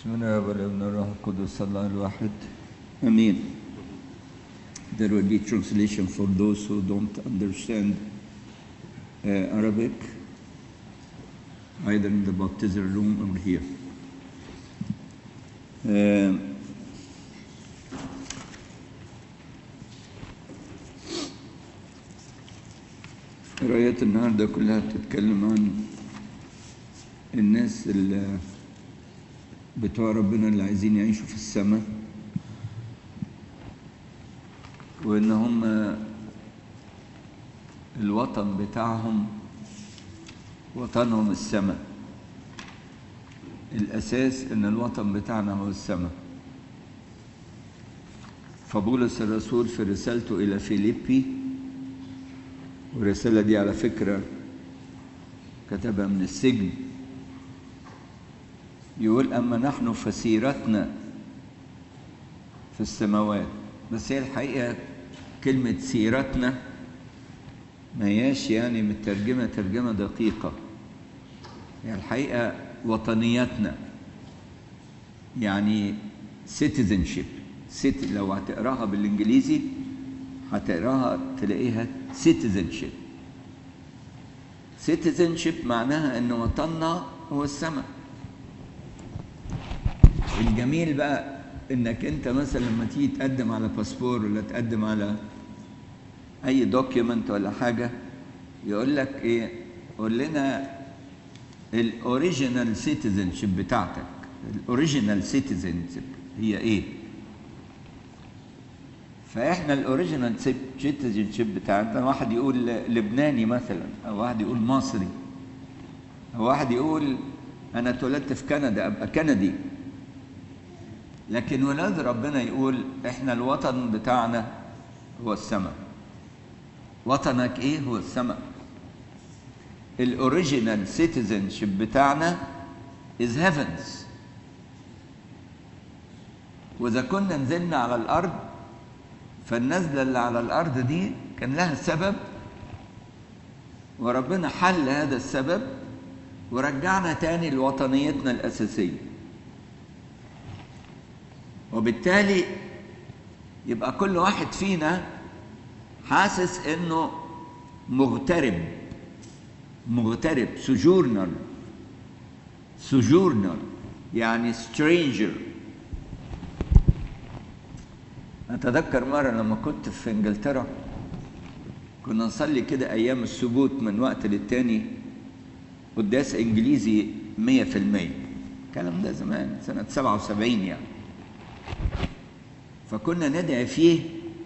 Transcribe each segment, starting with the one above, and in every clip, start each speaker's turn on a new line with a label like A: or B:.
A: بسم الله والابن الروح القدس الله الواحد امين there will be translation for those who don't understand uh, Arabic either in the baptismal room or here uh, قرايات النهارده كلها بتتكلم عن الناس اللي بتوع ربنا اللي عايزين يعيشوا في السماء وان هم الوطن بتاعهم وطنهم السماء الاساس ان الوطن بتاعنا هو السماء فبولس الرسول في رسالته الى فيليبي والرساله دي على فكره كتبها من السجن يقول أما نحن فسيرتنا في السماوات بس هي الحقيقة كلمة سيرتنا ما هياش يعني مترجمة ترجمة دقيقة يعني الحقيقة وطنيتنا يعني citizenship city لو هتقراها بالإنجليزي هتقراها تلاقيها citizenship citizenship معناها إن وطننا هو السماء الجميل بقى انك انت مثلا لما تيجي تقدم على باسبور ولا تقدم على اي دوكيومنت ولا حاجه يقول لك ايه قول لنا الاوريجينال سيتيزنشيب بتاعتك الاوريجينال سيتيزنشيب هي ايه فاحنا الاوريجينال سيتيزنشيب بتاعتنا واحد يقول لبناني مثلا او واحد يقول مصري او واحد يقول انا اتولدت في كندا ابقى كندي لكن ولاد ربنا يقول احنا الوطن بتاعنا هو السماء وطنك ايه هو السماء الاوريجينال سيتيزنشيب بتاعنا از هيفنز واذا كنا نزلنا على الارض فالنزله اللي على الارض دي كان لها سبب وربنا حل هذا السبب ورجعنا تاني لوطنيتنا الاساسيه وبالتالي يبقى كل واحد فينا حاسس انه مغترب مغترب سجورنر سجورنر يعني سترينجر اتذكر مره لما كنت في انجلترا كنا نصلي كده ايام السبوت من وقت للتاني قداس انجليزي مية في المية الكلام ده زمان سنة سبعة وسبعين يعني فكنا ندعي فيه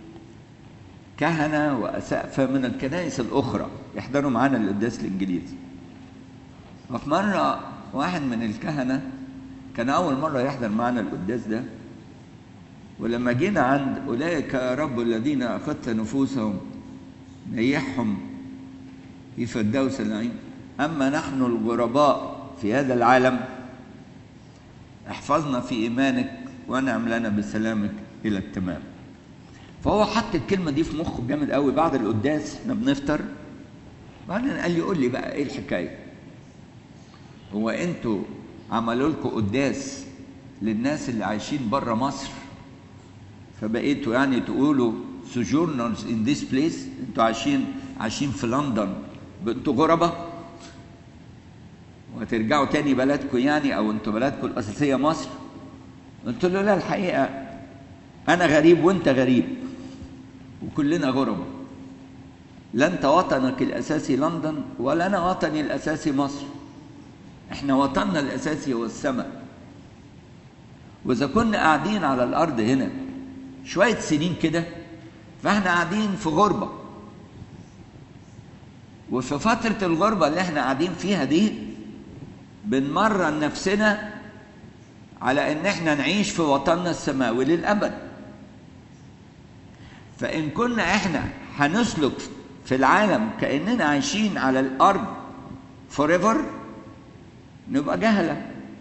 A: كهنة وأسقفة من الكنائس الأخرى يحضروا معانا القداس الإنجليزي وفي مرة واحد من الكهنة كان أول مرة يحضر معنا القداس ده ولما جينا عند أولئك يا رب الذين أخذت نفوسهم نيحهم في فردوس النعيم أما نحن الغرباء في هذا العالم احفظنا في إيمانك وانعم لنا بسلامك الى التمام فهو حط الكلمه دي في مخه جامد قوي بعد القداس احنا بنفطر بعدين قال لي قول لي بقى ايه الحكايه هو انتوا عملوا لكم قداس للناس اللي عايشين بره مصر فبقيتوا يعني تقولوا sojourners in this place انتوا عايشين عايشين في لندن انتوا غربة وهترجعوا تاني بلدكم يعني او انتوا بلدكم الاساسيه مصر قلت له لا الحقيقة أنا غريب وأنت غريب وكلنا غرب لا أنت وطنك الأساسي لندن ولا أنا وطني الأساسي مصر إحنا وطننا الأساسي هو السماء وإذا كنا قاعدين على الأرض هنا شوية سنين كده فإحنا قاعدين في غربة وفي فترة الغربة اللي إحنا قاعدين فيها دي بنمرن نفسنا على ان احنا نعيش في وطننا السماوي للابد فان كنا احنا هنسلك في العالم كاننا عايشين على الارض forever نبقى جهله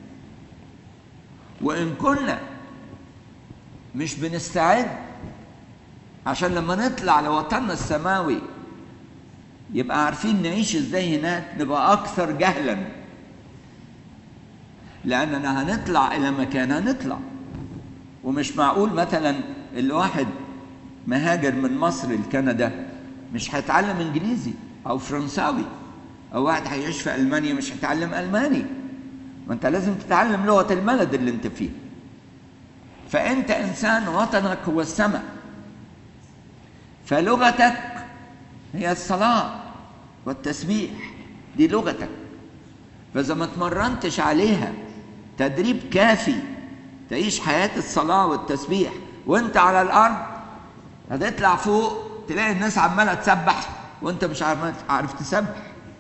A: وان كنا مش بنستعد عشان لما نطلع لوطننا السماوي يبقى عارفين نعيش ازاي هناك نبقى اكثر جهلا لاننا هنطلع الى مكان هنطلع ومش معقول مثلا الواحد مهاجر من مصر لكندا مش هيتعلم انجليزي او فرنساوي او واحد هيعيش في المانيا مش هيتعلم الماني ما انت لازم تتعلم لغه البلد اللي انت فيه فانت انسان وطنك هو السماء فلغتك هي الصلاه والتسبيح دي لغتك فاذا ما اتمرنتش عليها تدريب كافي تعيش حياه الصلاه والتسبيح وانت على الارض هتطلع فوق تلاقي الناس عماله تسبح وانت مش عارف عارف تسبح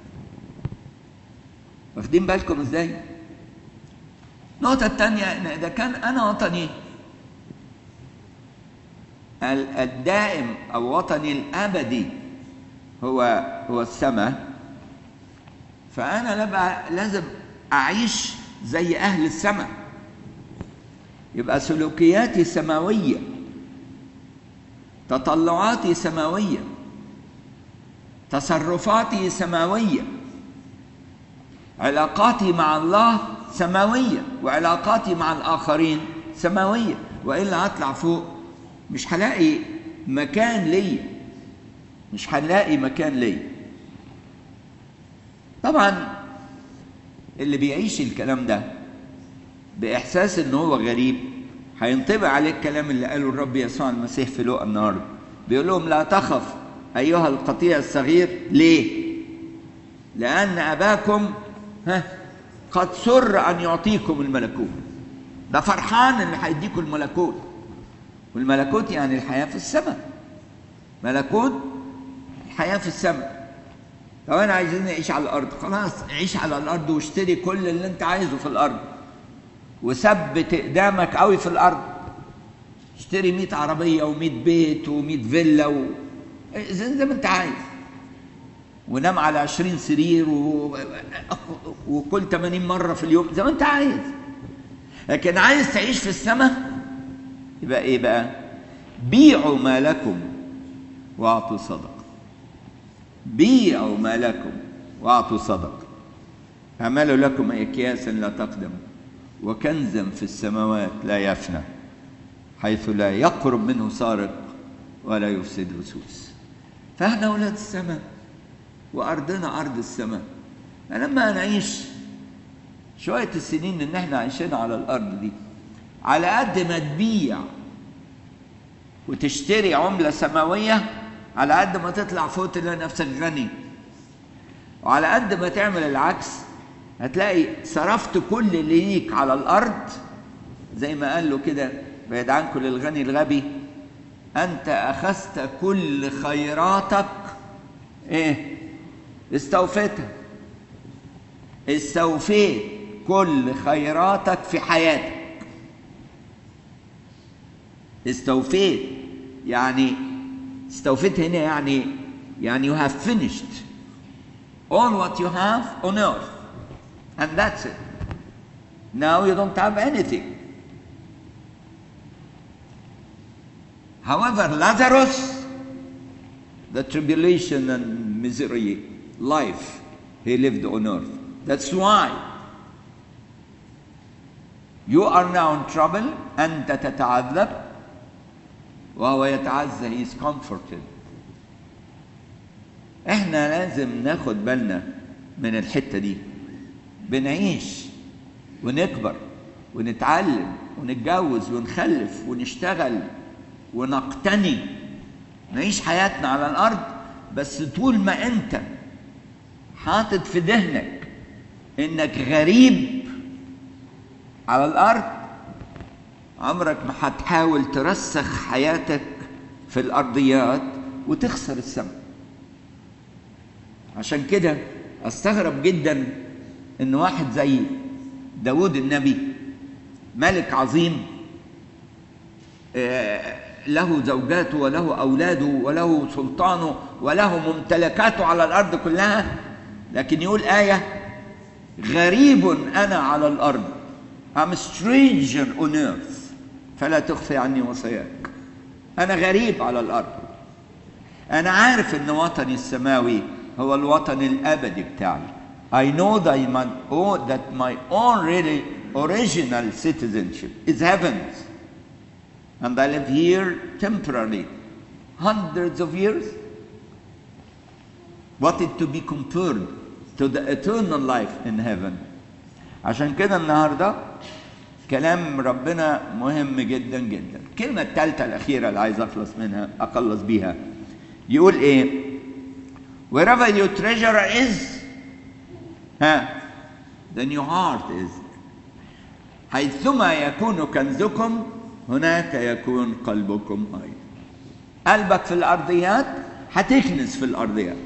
A: واخدين بالكم ازاي النقطة الثانية ان اذا كان انا وطني الدائم او وطني الابدي هو هو السماء فانا لبقى لازم اعيش زي اهل السماء يبقى سلوكياتي سماويه تطلعاتي سماويه تصرفاتي سماويه علاقاتي مع الله سماويه وعلاقاتي مع الاخرين سماويه والا هطلع فوق مش هلاقي مكان ليا مش هنلاقي مكان ليا طبعا اللي بيعيش الكلام ده باحساس ان هو غريب هينطبق عليه الكلام اللي قاله الرب يسوع المسيح في لوقا النهارده بيقول لهم لا تخف ايها القطيع الصغير ليه لان اباكم ها قد سر ان يعطيكم الملكوت ده فرحان ان هيديكم الملكوت والملكوت يعني الحياه في السماء ملكوت الحياه في السماء لو انا عايزين نعيش على الارض خلاص عيش على الارض واشتري كل اللي انت عايزه في الارض وثبت اقدامك قوي في الارض اشتري 100 عربيه و100 بيت و100 فيلا و... زي ما انت عايز ونام على 20 سرير و... وكل 80 مره في اليوم زي ما انت عايز لكن عايز تعيش في السماء يبقى ايه بقى بيعوا ما لكم واعطوا صدقه بيعوا ما لكم واعطوا صدقه اعملوا لكم اكياسا لا تقدم وكنزا في السماوات لا يفنى حيث لا يقرب منه سارق ولا يفسد لصوص فاحنا اولاد السماء وارضنا ارض السماء فلما نعيش شويه السنين ان احنا عايشين على الارض دي على قد ما تبيع وتشتري عمله سماويه على قد ما تطلع فوق تلاقي نفسك غني وعلى قد ما تعمل العكس هتلاقي صرفت كل اللي ليك على الارض زي ما قال له كده بعيد عنكم للغني الغبي انت اخذت كل خيراتك ايه استوفيتها استوفيت كل خيراتك في حياتك استوفيت يعني استوفيت هنا يعني يعني you have finished all what you have on earth and that's it now you don't have anything however lazarus the tribulation and misery life he lived on earth that's why you are now in trouble أنت تتعذب وهو يتعزى he is comforted احنا لازم ناخد بالنا من الحتة دي بنعيش ونكبر ونتعلم ونتجوز ونخلف ونشتغل ونقتني نعيش حياتنا على الأرض بس طول ما أنت حاطط في ذهنك إنك غريب على الأرض عمرك ما هتحاول ترسخ حياتك في الأرضيات وتخسر السماء عشان كده استغرب جدا ان واحد زي داود النبي ملك عظيم له زوجاته وله اولاده وله سلطانه وله ممتلكاته على الارض كلها لكن يقول ايه غريب انا على الارض I'm a stranger on earth فلا تخفي عني وصاياك انا غريب على الارض انا عارف ان وطني السماوي هو الوطن الابدي بتاعي I know that my own, that my own really original citizenship is heaven's. And I live here temporarily. Hundreds of years. What is to be compared to the eternal life in heaven. عشان كده النهارده كلام ربنا مهم جدا جدا. الكلمة الثالثة الأخيرة اللي عايز أخلص منها أخلص بيها يقول إيه؟ Wherever your treasure is, ها then your heart is. حيثما يكون كنزكم هناك يكون قلبكم أيضا. قلبك في الأرضيات هتكنز في الأرضيات.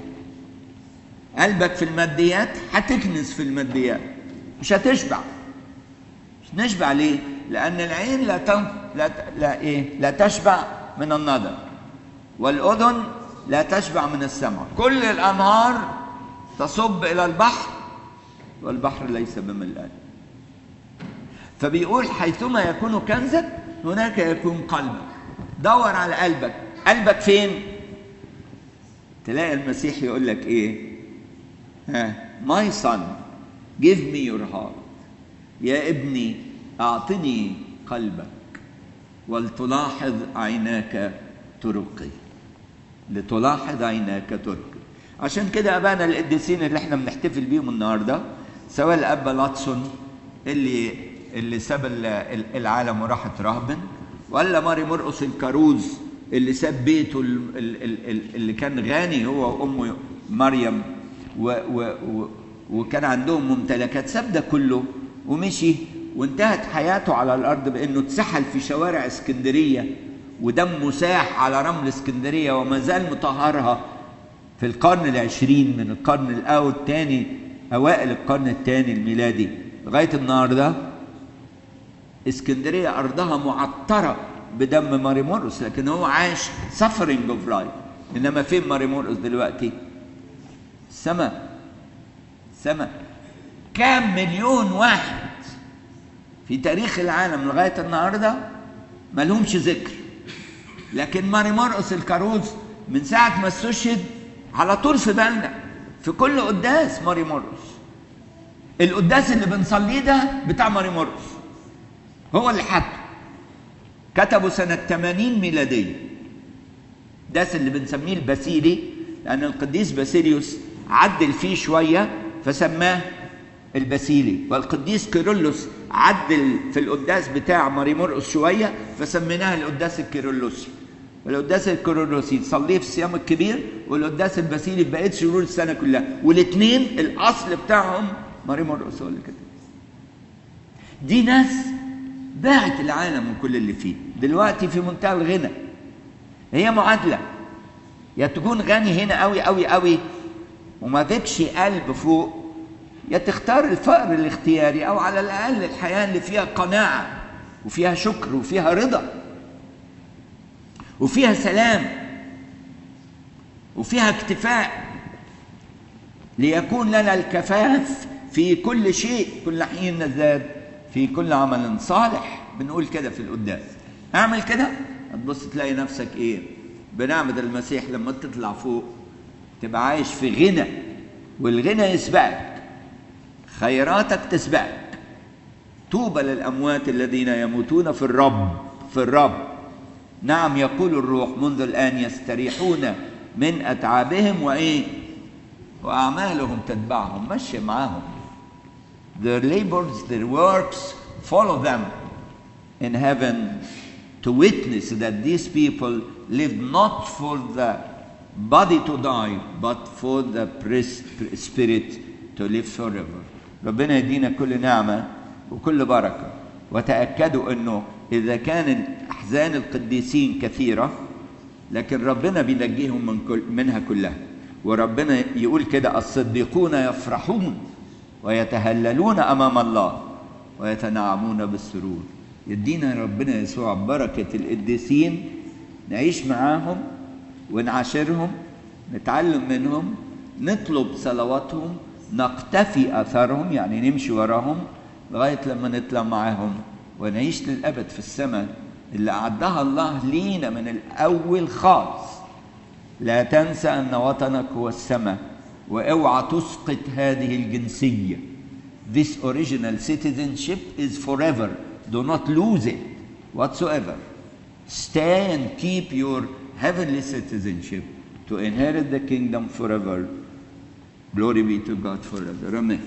A: قلبك في الماديات هتكنز في الماديات. مش هتشبع. مش نشبع ليه؟ لأن العين لا تن... لا ت... لا إيه؟ لا تشبع من النظر. والأذن لا تشبع من السمع. كل الأنهار تصب إلى البحر والبحر ليس بملآن. فبيقول حيثما يكون كنزك هناك يكون قلبك دور على قلبك قلبك فين تلاقي المسيح يقول لك ايه ها my son give me your heart يا ابني اعطني قلبك ولتلاحظ عيناك طرقي لتلاحظ عيناك طرقي عشان كده ابانا القديسين اللي احنا بنحتفل بيهم النهارده سواء الاب لاتسون اللي اللي ساب العالم وراحت رهبن ولا ماري مرقص الكاروز اللي ساب بيته اللي كان غني هو وامه مريم و و و وكان عندهم ممتلكات ساب ده كله ومشي وانتهت حياته على الارض بانه اتسحل في شوارع اسكندريه ودمه ساح على رمل اسكندريه وما زال مطهرها في القرن العشرين من القرن الاول الثاني اوائل القرن الثاني الميلادي لغايه النهارده اسكندريه ارضها معطره بدم ماري مورس لكن هو عاش suffering اوف لايف انما فين ماري مورس دلوقتي؟ السماء السماء كام مليون واحد في تاريخ العالم لغايه النهارده ما لهمش ذكر لكن ماري مرقس الكاروز من ساعه ما استشهد على طول في بالنا في كل قداس ماري مرقس القداس اللي بنصليه ده بتاع ماري مرقس هو اللي حطه كتبه سنة 80 ميلادية ده اللي بنسميه الباسيلي لأن القديس باسيليوس عدل فيه شوية فسماه الباسيلي والقديس كيرلس عدل في القداس بتاع ماري مرقس شوية فسميناها القداس الكيرلسي القداس الكيرلسي تصليه في الصيام الكبير والقداس الباسيلي في بقية شهور السنة كلها والاثنين الأصل بتاعهم ماري مرقس هو اللي كتب دي ناس باعت العالم وكل اللي فيه دلوقتي في منتهى الغنى هي معادله يا تكون غني هنا قوي قوي قوي وما فيكش قلب فوق يا تختار الفقر الاختياري او على الاقل الحياه اللي فيها قناعه وفيها شكر وفيها رضا وفيها سلام وفيها اكتفاء ليكون لنا الكفاف في كل شيء كل حين نزداد في كل عمل صالح بنقول كده في القداس اعمل كده هتبص تلاقي نفسك ايه بنعمة المسيح لما تطلع فوق تبقى عايش في غنى والغنى يسبقك خيراتك تسبقك طوبى للأموات الذين يموتون في الرب في الرب نعم يقول الروح منذ الآن يستريحون من أتعابهم وإيه وأعمالهم تتبعهم مشي معاهم their labors, their works follow them in heaven to witness that these people live not for the body to die, but for the spirit to live forever. ربنا يدينا كل نعمة وكل بركة وتأكدوا أنه إذا كان أحزان القديسين كثيرة لكن ربنا بينجيهم من كل منها كلها وربنا يقول كده الصديقون يفرحون ويتهللون امام الله ويتنعمون بالسرور يدينا ربنا يسوع بركه القديسين نعيش معاهم ونعاشرهم نتعلم منهم نطلب صلواتهم نقتفي اثرهم يعني نمشي وراهم لغايه لما نطلع معاهم ونعيش للابد في السماء اللي اعدها الله لينا من الاول خالص لا تنسى ان وطنك هو السماء واوعى تسقط هذه الجنسيه this original citizenship is forever. Do not lose it whatsoever. Stay and keep your heavenly citizenship to inherit the kingdom forever. Glory be to God forever. Amen.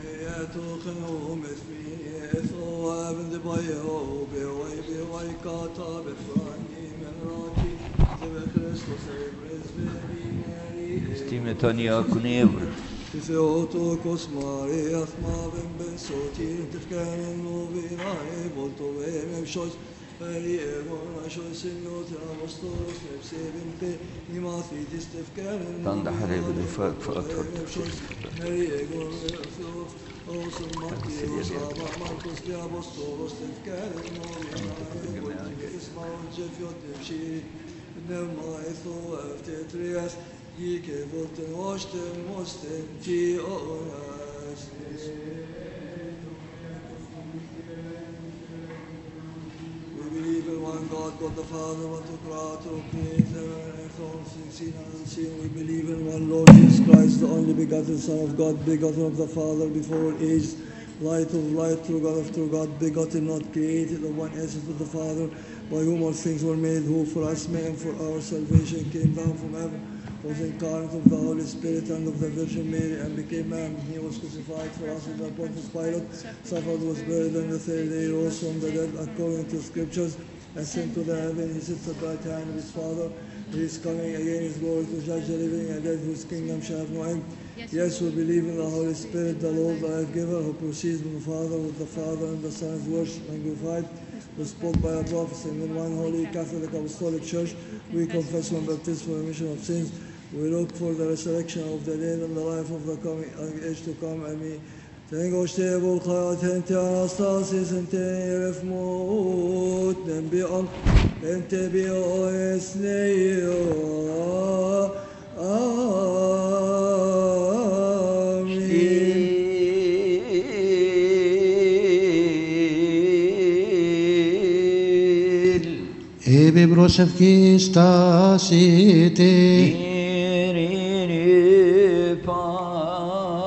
A: Stimetania Kunevra.
B: Theotokos Marias Mavim Ben Sotir Tifkanin Novinai Volto Vemem Shos Feri Egon Ashos Sinot Apostolos Nepsevim Te Imathidis Tifkanin
A: Tanda حريب الوفاق فأطهر
B: Mary Egon Sof Osum Makios Abba Marcos Te Apostolos Tifkanin Novinai Ismael Jefiot Tifshiri Pneuma Etho Eftetrias Ike Volten Osten Mosten Ti Oras We believe in one God, God the Father, one to Creator, who created heaven and earth, all things seen and unseen. We believe in one Lord Jesus Christ, the only begotten Son of God, begotten of the Father before all ages, light of light, true God of true God, begotten, not created, of one essence with the Father, by whom all things were made, who for us men and for our salvation came down from heaven, was incarnate of the Holy Spirit and of the Virgin Mary, and became man. He was crucified for us under Pontius Pilate, suffered, was buried, and the third day rose from the dead, according to Scriptures, ascended to the heaven. He sits at the right hand of his Father. He is coming again, his glory to judge the living and dead, whose kingdom shall have no end. Yes, we believe in the Holy Spirit, the Lord, the life giver, who proceeds from the Father, with the Father and the Son is worshipped and glorified, who spoke by our prophets, and in one holy Catholic Apostolic Church, we confess one baptism for remission of sins. We look for the resurrection of the dead and the life of the coming age to come. Amen. Tengo stable hayat ente anastasis ente yeref mut nembi an ente bi o esneyo Amin.
C: Ebe brosevki stasite.
A: Irene